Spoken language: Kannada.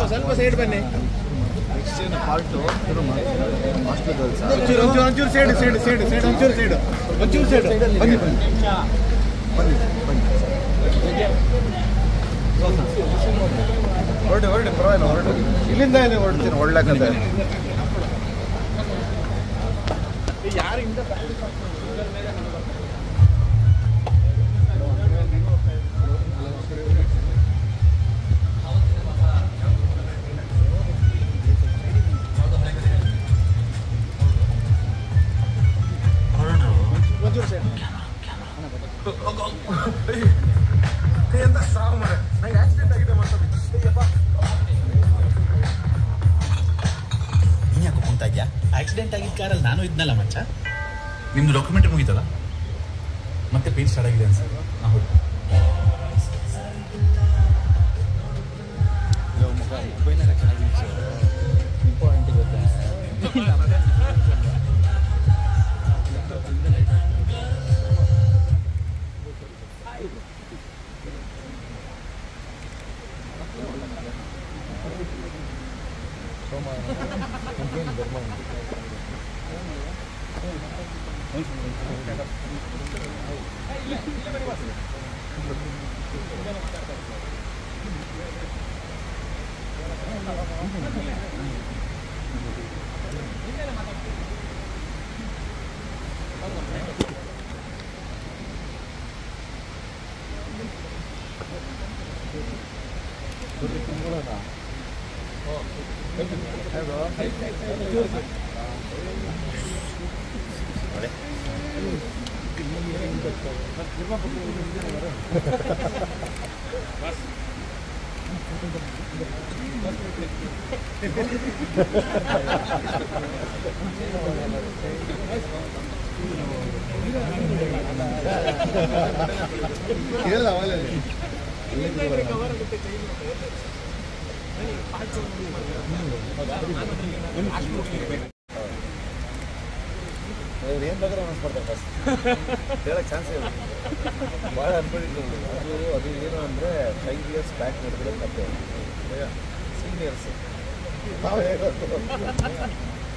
ಸ್ವಲ್ಪ ಸೈಡ್ ಬನ್ನಿ ಪಾರ್ಟು ಹಾಸ್ಟೆಲ್ ಗರ್ಲ್ಸ್ ಒಂಚೂರು ಒಂಚೂರು ಒಂಚೂರು ಸೈಡ್ ಸೈಡ್ ಸೈಡ್ ಸೈಡ್ ಒಂಚೂರು ಸೈಡ್ ಒಂಚೂರು ಸೈಡ್ ಬನ್ನಿ ಬನ್ನಿ ಬನ್ನಿ ಬನ್ನಿ ಹೊರಡಿ ಹೊರಡಿ ಪರವಾಗಿಲ್ಲ ಹೊರಡು ಇಲ್ಲಿಂದ ಏನೇ ಹೊರಡ್ತೀನಿ ಒಳ್ಳೆ ಕತೆ ಒಂಚೂರು ಸೈಡ್ ನೀನ್ ಯಾಕೋ ಕುಂತ ಇದ್ಯಾ ಆಕ್ಸಿಡೆಂಟ್ ಆಗಿದ್ದ ಕಾರಲ್ಲಿ ನಾನು ಇದ್ನಲ್ಲ ಮಚ್ಚ ನಿಮ್ದು ಡಾಕ್ಯುಮೆಂಟ್ರಿ ಮುಗೀತಲ್ಲ ಮತ್ತೆ ಪೇಜ್ ಸ್ಟಾರ್ಟ್ ಆಗಿದೆ ಅನ್ಸ ಹೌದು ಇಲ್ಲ ಅವಲಲ್ಲಿ ಅವ್ರು ಏನು ಬೇಕಾದ್ರೆ ಅನಿಸ್ಬಾರ್ದು ಬಸ್ ಹೇಳಕ್ಕೆ ಚಾನ್ಸ್ ಇಲ್ಲ ಭಾಳ ಅನ್ಕೊಂಡಿದ್ದು ಅದು ಅದು ಏನು ಅಂದರೆ ಫೈವ್ ಇಯರ್ಸ್ ಬ್ಯಾಕ್ ನಡೆದ್ರೆ ಕತೆ ಸೀನಿಯರ್ಸ್ ನಾವು ಹೇಳೋದು